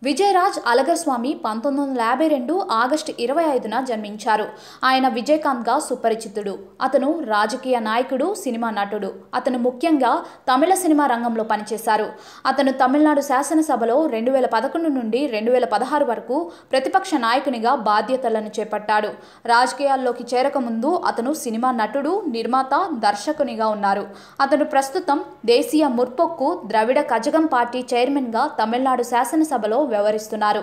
విజయరాజ్ అలగర్స్వామి పంతొమ్మిది వందల యాభై రెండు ఆగస్టు ఇరవై ఐదున జన్మించారు ఆయన విజయకాంత్గా సుపరిచితుడు అతను రాజకీయ నాయకుడు సినిమా నటుడు అతను ముఖ్యంగా తమిళ సినిమా రంగంలో పనిచేశారు అతను తమిళనాడు శాసనసభలో రెండు వేల పదకొండు నుండి రెండు వేల పదహారు వరకు ప్రతిపక్ష నాయకునిగా బాధ్యతలను చేపట్టాడు రాజకీయాల్లోకి చేరకముందు అతను సినిమా నటుడు నిర్మాత దర్శకునిగా ఉన్నారు అతను ప్రస్తుతం దేశీయ ముర్పొక్కు ద్రవిడ కజగం పార్టీ చైర్మన్గా తమిళనాడు శాసనసభలో వ్యవహరిస్తున్నారు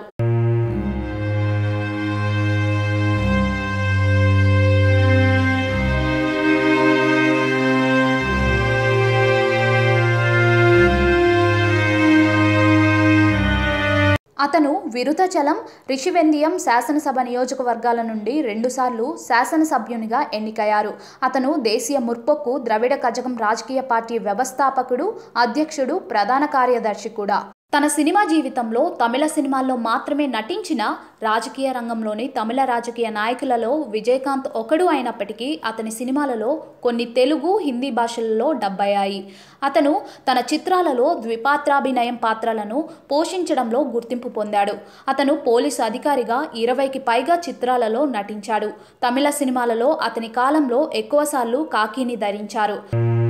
అతను విరుతచలం రిషివెందియం శాసనసభ నియోజకవర్గాల నుండి రెండుసార్లు శాసనసభ్యునిగా ఎన్నికయ్యారు అతను దేశీయ ముర్పొక్కు ద్రవిడ కజగం రాజకీయ పార్టీ వ్యవస్థాపకుడు అధ్యక్షుడు ప్రధాన కార్యదర్శి కూడా తన సినిమా జీవితంలో తమిళ సినిమాల్లో మాత్రమే నటించిన రాజకీయ రంగంలోని తమిళ రాజకీయ నాయకులలో విజయకాంత్ ఒకడు అయినప్పటికీ అతని సినిమాలలో కొన్ని తెలుగు హిందీ భాషలలో డబ్బయ్యాయి అతను తన చిత్రాలలో ద్విపాత్రాభినయం పాత్రలను పోషించడంలో గుర్తింపు పొందాడు అతను పోలీసు అధికారిగా ఇరవైకి పైగా చిత్రాలలో నటించాడు తమిళ సినిమాలలో అతని కాలంలో ఎక్కువసార్లు కాకీని ధరించారు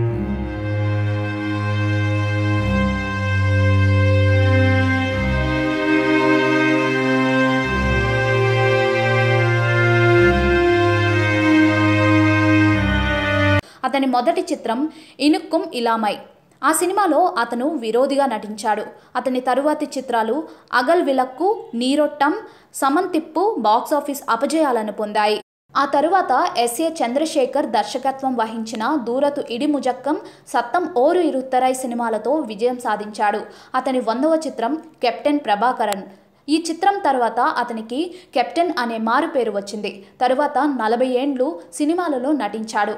అతని మొదటి చిత్రం ఇనుక్కుం ఇలామై ఆ సినిమాలో అతను విరోధిగా నటించాడు అతని తరువాతి చిత్రాలు అగల్ విలక్కు నీరొట్టం సమంతిప్పు బాక్సాఫీస్ అపజయాలను పొందాయి ఆ తరువాత ఎస్ఏ చంద్రశేఖర్ దర్శకత్వం వహించిన దూరతు ఇడిముజక్కం సత్తం ఓరు ఇరుత్తరై సినిమాలతో విజయం సాధించాడు అతని వందవ చిత్రం కెప్టెన్ ప్రభాకరన్ ఈ చిత్రం తర్వాత అతనికి కెప్టెన్ అనే మారు పేరు వచ్చింది తరువాత నలభై ఏండ్లు సినిమాలలో నటించాడు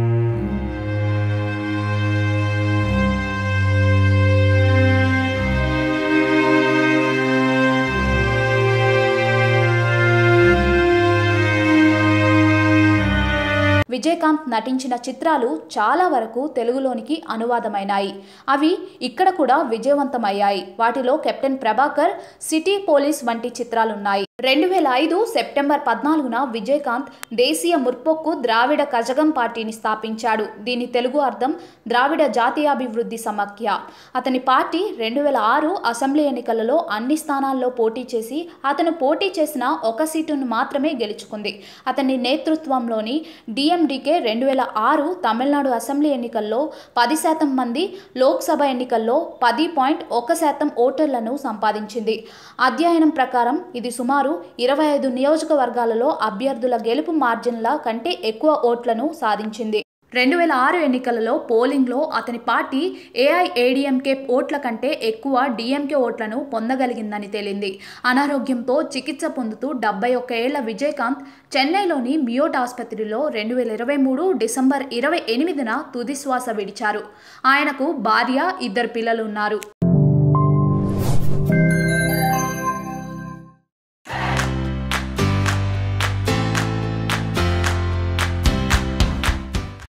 విజయకాంత్ నటించిన చిత్రాలు చాలా వరకు తెలుగులోనికి అనువాదమైనాయి అవి ఇక్కడ కూడా విజయవంతమయ్యాయి వాటిలో కెప్టెన్ ప్రభాకర్ సిటీ పోలీస్ వంటి చిత్రాలున్నాయి రెండు వేల ఐదు సెప్టెంబర్ పద్నాలుగున విజయకాంత్ దేశీయ ముర్పొక్కు ద్రావిడ కజగం పార్టీని స్థాపించాడు దీని తెలుగు అర్థం ద్రావిడ జాతీయాభివృద్ధి సమాఖ్య అతని పార్టీ రెండు వేల ఆరు అసెంబ్లీ ఎన్నికలలో అన్ని స్థానాల్లో పోటీ చేసి అతను పోటీ చేసిన ఒక సీటును మాత్రమే గెలుచుకుంది అతని నేతృత్వంలోని డిఎండికే రెండు వేల ఆరు తమిళనాడు అసెంబ్లీ ఎన్నికల్లో పది శాతం మంది లోక్సభ ఎన్నికల్లో పది పాయింట్ ఒక శాతం ఓటర్లను సంపాదించింది అధ్యయనం ప్రకారం ఇది సుమారు ఇరవై ఐదు నియోజకవర్గాలలో అభ్యర్థుల గెలుపు మార్జిన్ల కంటే ఎక్కువ ఓట్లను సాధించింది రెండు వేల ఆరు ఎన్నికలలో పోలింగ్లో అతని పార్టీ ఏఐఏడిఎంకే ఓట్ల కంటే ఎక్కువ డిఎంకే ఓట్లను పొందగలిగిందని తేలింది అనారోగ్యంతో చికిత్స పొందుతూ డెబ్బై ఒక్క ఏళ్ల విజయకాంత్ చెన్నైలోని మియోట్ ఆసుపత్రిలో రెండు వేల ఇరవై మూడు డిసెంబర్ ఇరవై ఎనిమిదిన తుదిశ్వాస విడిచారు ఆయనకు భార్య ఇద్దరు పిల్లలు ఉన్నారు